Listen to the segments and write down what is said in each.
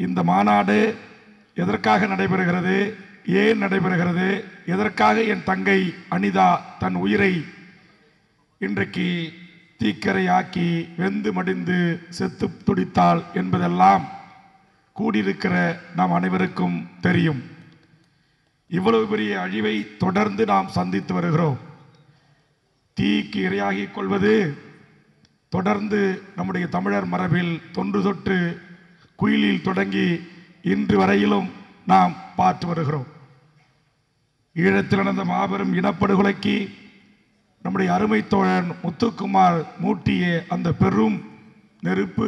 இந்த மாநாடு எதற்காக நடைபெறுகிறது ஏன் நடைபெறுகிறது எதற்காக என் தங்கை அனிதா தன் உயிரை இன்றைக்கு தீக்கரையாக்கி வெந்து மடிந்து செத்து துடித்தாள் என்பதெல்லாம் கூடியிருக்கிற நாம் அனைவருக்கும் தெரியும் இவ்வளவு பெரிய அழிவை தொடர்ந்து நாம் சந்தித்து வருகிறோம் தீக்கு இரையாகிக் கொள்வது தொடர்ந்து நம்முடைய தமிழர் மரபில் தொன்று தொட்டு குயிலில் தொடங்கி இன்று வரையிலும் நாம் பார்த்து வருகிறோம் ஈழத்தில் நடந்த மாபெரும் இனப்படுகொலைக்கு நம்முடைய அருமை தோழன் முத்துக்குமார் மூட்டிய அந்த பெரும் நெருப்பு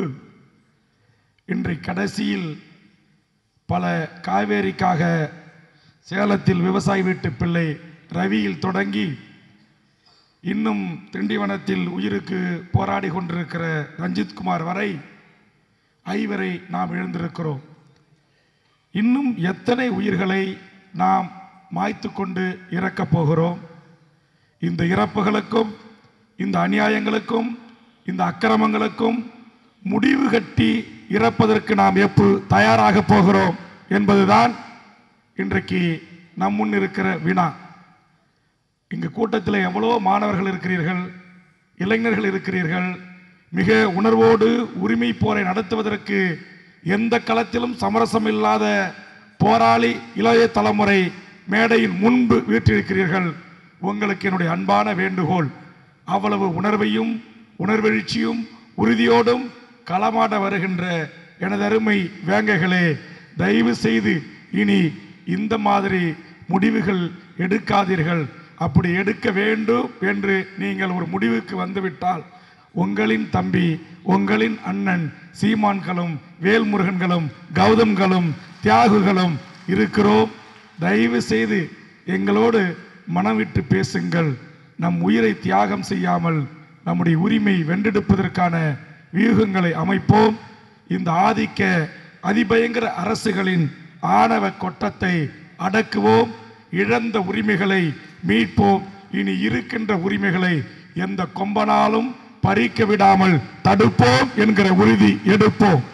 இன்றை கடைசியில் பல காவேரிக்காக சேலத்தில் விவசாய வீட்டு பிள்ளை ரவியில் தொடங்கி இன்னும் திண்டிவனத்தில் உயிருக்கு போராடி கொண்டிருக்கிற ரஞ்சித் குமார் வரை ஐவரை நாம் இழந்திருக்கிறோம் இன்னும் எத்தனை உயிர்களை நாம் மாய்த்து கொண்டு இறக்கப் போகிறோம் இந்த இறப்புகளுக்கும் இந்த அநியாயங்களுக்கும் இந்த அக்கிரமங்களுக்கும் முடிவு கட்டி இறப்பதற்கு நாம் எப்போ தயாராக போகிறோம் என்பதுதான் இன்றைக்கு நம் முன் இருக்கிற வினா இங்கு கூட்டத்தில் எவ்வளவோ மாணவர்கள் இருக்கிறீர்கள் இளைஞர்கள் இருக்கிறீர்கள் மிக உணர்வோடு உரிமை போரை நடத்துவதற்கு எந்த களத்திலும் சமரசம் இல்லாத போராளி இளைய தலைமுறை மேடையின் முன்பு வீற்றிருக்கிறீர்கள் உங்களுக்கு என்னுடைய அன்பான வேண்டுகோள் அவ்வளவு உணர்வையும் உணர்வெழுச்சியும் உறுதியோடும் களமாட வருகின்ற எனது அருமை வேங்கைகளே தயவு செய்து இனி இந்த மாதிரி முடிவுகள் எடுக்காதீர்கள் அப்படி எடுக்க வேண்டும் என்று நீங்கள் ஒரு முடிவுக்கு வந்துவிட்டால் உங்களின் தம்பி உங்களின் அண்ணன் சீமான்களும் வேல்முருகன்களும் கௌதம்களும் தியாகுகளும் இருக்கிறோம் தயவு செய்து எங்களோடு மனம் விட்டு பேசுங்கள் நம் உயிரை தியாகம் செய்யாமல் நம்முடைய உரிமை வென்றெடுப்பதற்கான வியூகங்களை அமைப்போம் இந்த ஆதிக்க அதிபயங்கர அரசுகளின் ஆணவ கொட்டத்தை அடக்குவோம் இழந்த உரிமைகளை மீட்போம் இனி இருக்கின்ற உரிமைகளை எந்த கொம்பனாலும் பறிக்க விடாமல் தடுப்போம் என்கிற உறுதி எடுப்போம்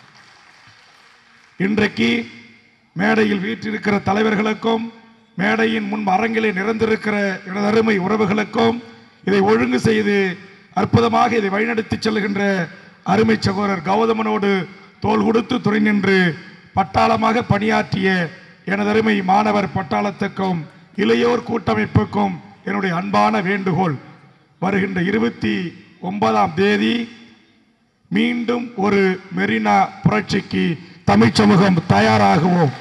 இன்றைக்கு மேடையில் வீற்றிருக்கிற தலைவர்களுக்கும் மேடையின் முன் அரங்கிலே நிறைந்திருக்கிற எனது அருமை உறவுகளுக்கும் இதை ஒழுங்கு செய்து அற்புதமாக இதை வழிநடத்தி செல்கின்ற அருமை சகோதரர் கௌதமனோடு தோள் கொடுத்து துணை நின்று பட்டாளமாக பணியாற்றிய எனது அருமை மாணவர் பட்டாளத்துக்கும் இளையோர் கூட்டமைப்புக்கும் என்னுடைய அன்பான வேண்டுகோள் வருகின்ற இருபத்தி ஒன்பதாம் தேதி மீண்டும் ஒரு மெரினா புரட்சிக்கு தமிழ் சமூகம் தயாராகுவோம்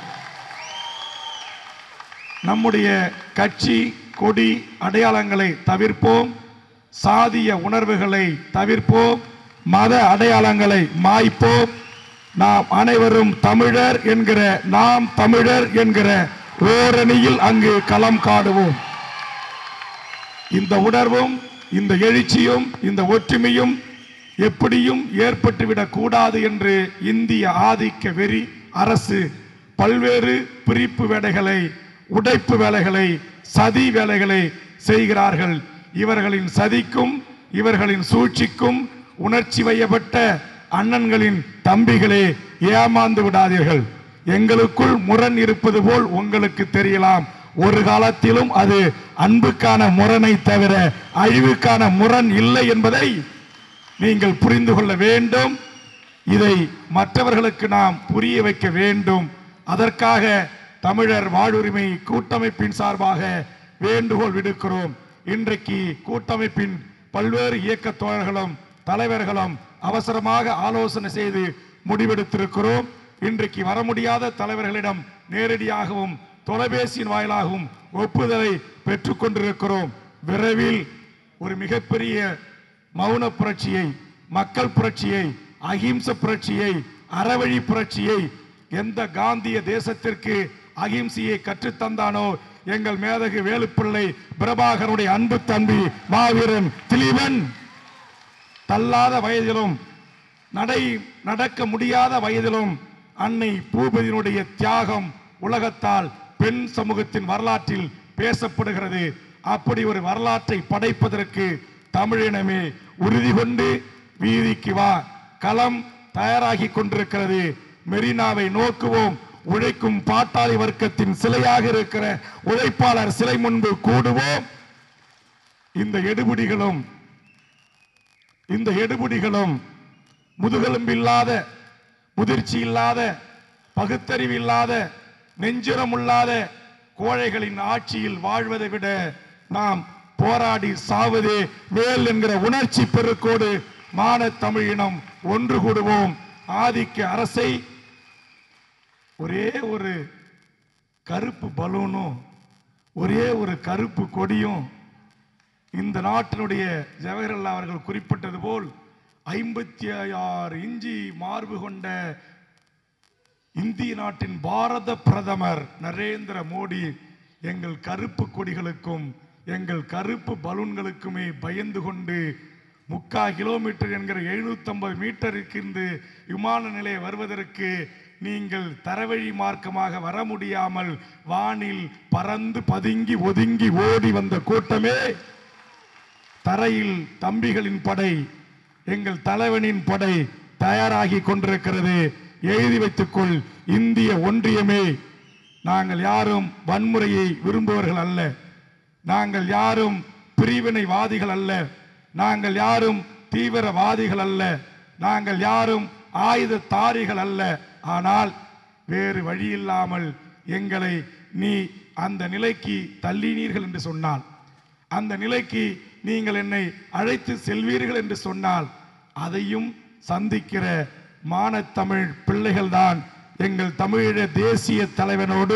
நம்முடைய கட்சி கொடி அடையாளங்களை தவிர்ப்போம் சாதிய உணர்வுகளை தவிர்ப்போம் மத அடையாளங்களை மாய்ப்போம் நாம் அனைவரும் தமிழர் என்கிற நாம் தமிழர் என்கிற ஓரணியில் அங்கு களம் காடுவோம் இந்த உணர்வும் இந்த எழுச்சியும் இந்த ஒற்றுமையும் எப்படியும் ஏற்பட்டுவிடக் கூடாது என்று இந்திய ஆதிக்க வெறி அரசு பல்வேறு பிரிப்பு வேலைகளை உடைப்பு வேலைகளை சதி வேலைகளை செய்கிறார்கள் இவர்களின் சதிக்கும் இவர்களின் சூழ்ச்சிக்கும் உணர்ச்சி வயப்பட்ட அண்ணன்களின் தம்பிகளே ஏமாந்து விடாதீர்கள் எங்களுக்குள் முரண் இருப்பது போல் உங்களுக்கு தெரியலாம் ஒரு காலத்திலும் அது அன்புக்கான முரணை தவிர அழிவுக்கான முரண் இல்லை என்பதை நீங்கள் புரிந்து கொள்ள வேண்டும் இதை மற்றவர்களுக்கு நாம் புரிய வைக்க வேண்டும் அதற்காக தமிழர் வாழ்வுரிமை கூட்டமைப்பின் சார்பாக வேண்டுகோள் விடுக்கிறோம் இன்றைக்கு கூட்டமைப்பின் பல்வேறு இயக்க தோழர்களும் தலைவர்களும் அவசரமாக ஆலோசனை செய்து முடிவெடுத்திருக்கிறோம் இன்றைக்கு வர முடியாத தலைவர்களிடம் நேரடியாகவும் தொலைபேசியின் வாயிலாகவும் ஒப்புதலை பெற்றுக் கொண்டிருக்கிறோம் விரைவில் ஒரு மிகப்பெரிய மௌன புரட்சியை மக்கள் புரட்சியை அகிம்ச புரட்சியை அறவழி புரட்சியை எந்த காந்திய தேசத்திற்கு அகிம்சையை கற்றுத்தந்தானோ எங்கள் மேதகு வேலுப்பிள்ளை பிரபாகருடைய அன்பு தம்பி மாவீரன் திலீபன் தள்ளாத வயதிலும் நடை நடக்க முடியாத வயதிலும் அன்னை பூபதியினுடைய தியாகம் உலகத்தால் பெண் சமூகத்தின் வரலாற்றில் பேசப்படுகிறது அப்படி ஒரு வரலாற்றை படைப்பதற்கு தமிழினமே உறுதி கொண்டு வீதிக்கு வா களம் தயாராகி கொண்டிருக்கிறது மெரினாவை நோக்குவோம் உழைக்கும் பாட்டாளி வர்க்கத்தின் சிலையாக இருக்கிற உழைப்பாளர் சிலை முன்பு கூடுவோம் இந்த எடுபிடிகளும் இந்த எடுபிடிகளும் முதுகெலும்பில்லாத முதிர்ச்சி இல்லாத பகுத்தறிவு இல்லாத நெஞ்சுரம் இல்லாத கோழைகளின் ஆட்சியில் வாழ்வதை விட நாம் போராடி சாவதே வேல் என்கிற உணர்ச்சி பெருக்கோடு மான தமிழினம் ஒன்று கூடுவோம் ஆதிக்க அரசை ஒரே ஒரு கருப்பு பலூனும் ஒரே ஒரு கருப்பு கொடியும் இந்த நாட்டினுடைய ஜவஹர்லால் அவர்கள் குறிப்பிட்டது போல் ஐம்பத்தி ஆறு இஞ்சி மார்பு கொண்ட இந்திய நாட்டின் பாரத பிரதமர் நரேந்திர மோடி எங்கள் கருப்பு கொடிகளுக்கும் எங்கள் கருப்பு பலூன்களுக்குமே பயந்து கொண்டு முக்கா கிலோமீட்டர் என்கிற 750 மீட்டருக்கு இருந்து விமான நிலையம் வருவதற்கு நீங்கள் தரவழி மார்க்கமாக வர முடியாமல் வானில் பறந்து பதுங்கி ஒதுங்கி ஓடி வந்த கூட்டமே தரையில் தம்பிகளின் படை எங்கள் தலைவனின் படை தயாராகி கொண்டிருக்கிறது எழுதி வைத்துக்கொள் இந்திய ஒன்றியமே நாங்கள் யாரும் வன்முறையை விரும்புவர்கள் அல்ல நாங்கள் யாரும் பிரிவினைவாதிகள் அல்ல நாங்கள் யாரும் தீவிரவாதிகள் அல்ல நாங்கள் யாரும் ஆயுததாரிகள் அல்ல ஆனால் வேறு வழி இல்லாமல் எங்களை நீ அந்த நிலைக்கு தள்ளினீர்கள் என்று சொன்னால் அந்த நிலைக்கு நீங்கள் என்னை அழைத்து செல்வீர்கள் என்று சொன்னால் அதையும் சந்திக்கிற மானத்தமிழ் பிள்ளைகள்தான் எங்கள் தமிழீழ தேசிய தலைவனோடு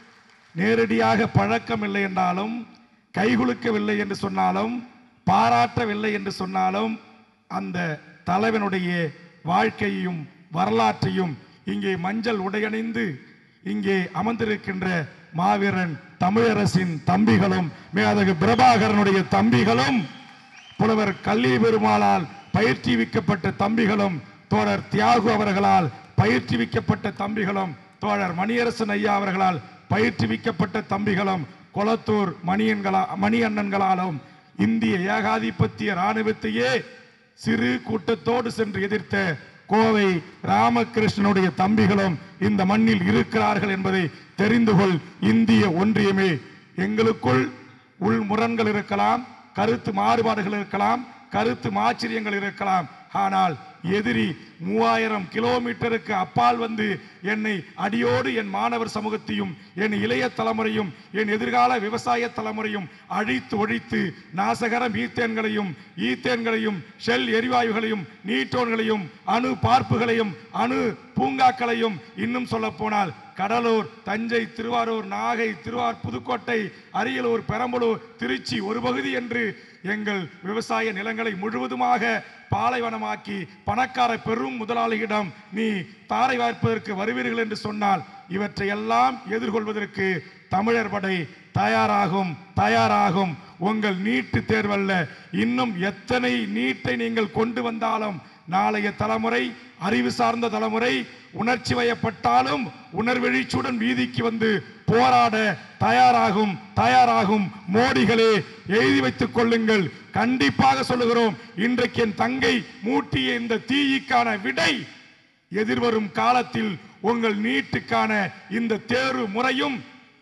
நேரடியாக பழக்கம் இல்லை என்றாலும் கைகுலுக்கவில்லை என்று சொன்னாலும் பாராட்டவில்லை என்று சொன்னாலும் அந்த தலைவனுடைய வாழ்க்கையையும் வரலாற்றையும் இங்கே மஞ்சள் உடையணிந்து இங்கே அமர்ந்திருக்கின்ற மாவீரன் தமிழரசின் தம்பிகளும் மேதகு பிரபாகரனுடைய தம்பிகளும் புலவர் கல்வி பெருமாளால் பயிற்றுவிக்கப்பட்ட தம்பிகளும் தோழர் தியாகு அவர்களால் பயிற்றுவிக்கப்பட்ட தம்பிகளும் தோழர் மணியரசன் ஐயா அவர்களால் பயிற்றுவிக்கப்பட்ட தம்பிகளும் கொளத்தூர் மணியன்களா மணியண்ணன்களாலும் இந்திய ஏகாதிபத்திய ராணுவத்தையே சிறு கூட்டத்தோடு சென்று எதிர்த்த கோவை ராமகிருஷ்ணனுடைய தம்பிகளும் இந்த மண்ணில் இருக்கிறார்கள் என்பதை தெரிந்து கொள் இந்திய ஒன்றியமே எங்களுக்குள் உள் முரண்கள் இருக்கலாம் கருத்து மாறுபாடுகள் இருக்கலாம் கருத்து மாச்சரியங்கள் இருக்கலாம் ஆனால் எதிரி மூவாயிரம் கிலோமீட்டருக்கு அப்பால் வந்து என்னை அடியோடு என் மாணவர் சமூகத்தையும் என் இளைய தலைமுறையும் என் எதிர்கால விவசாய தலைமுறையும் அழித்து ஒழித்து நாசகர மீத்தேன்களையும் ஈத்தேன்களையும் ஷெல் எரிவாயுகளையும் நீட்டோன்களையும் அணு பார்ப்புகளையும் அணு பூங்காக்களையும் இன்னும் சொல்ல போனால் கடலூர் தஞ்சை திருவாரூர் நாகை திருவார் புதுக்கோட்டை அரியலூர் பெரம்பலூர் திருச்சி ஒரு பகுதி என்று எங்கள் விவசாய நிலங்களை முழுவதுமாக பாலைவனமாக்கி பணக்கார பெரும் முதலாளியிடம் நீ தாரை வார்ப்பதற்கு வருவீர்கள் என்று சொன்னால் இவற்றையெல்லாம் எதிர்கொள்வதற்கு தமிழர் படை தயாராகும் தயாராகும் உங்கள் நீட்டு தேர்வல்ல இன்னும் எத்தனை நீட்டை நீங்கள் கொண்டு வந்தாலும் நாளைய தலைமுறை அறிவு சார்ந்த தலைமுறை உணர்ச்சி வயப்பட்டாலும் உணர்வெழுச்சியுடன் வீதிக்கு வந்து போராட தயாராகும் தயாராகும் மோடிகளே எழுதி வைத்துக் கொள்ளுங்கள் கண்டிப்பாக சொல்லுகிறோம் இன்றைக்கு என் தங்கை மூட்டிய இந்த தீயிக்கான விடை எதிர்வரும் காலத்தில் உங்கள் நீட்டுக்கான இந்த தேர்வு முறையும்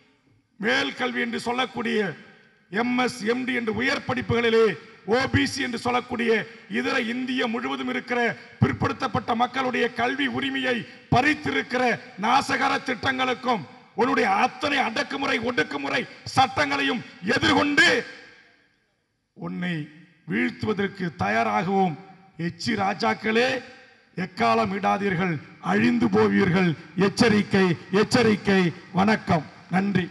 மேல் கல்வி என்று சொல்லக்கூடிய எம்எஸ் எம்டி என்று உயர் படிப்புகளிலே ஓபிசி என்று சொல்லக்கூடிய இதர இந்திய முழுவதும் இருக்கிற பிற்படுத்தப்பட்ட மக்களுடைய கல்வி உரிமையை பறித்திருக்கிற நாசகர திட்டங்களுக்கும் உன்னுடைய அத்தனை அடக்குமுறை ஒடுக்குமுறை சட்டங்களையும் எதிர்கொண்டு உன்னை வீழ்த்துவதற்கு தயாராகவும் எச்சி ராஜாக்களே எக்காலம் விடாதீர்கள் அழிந்து போவீர்கள் எச்சரிக்கை எச்சரிக்கை வணக்கம் நன்றி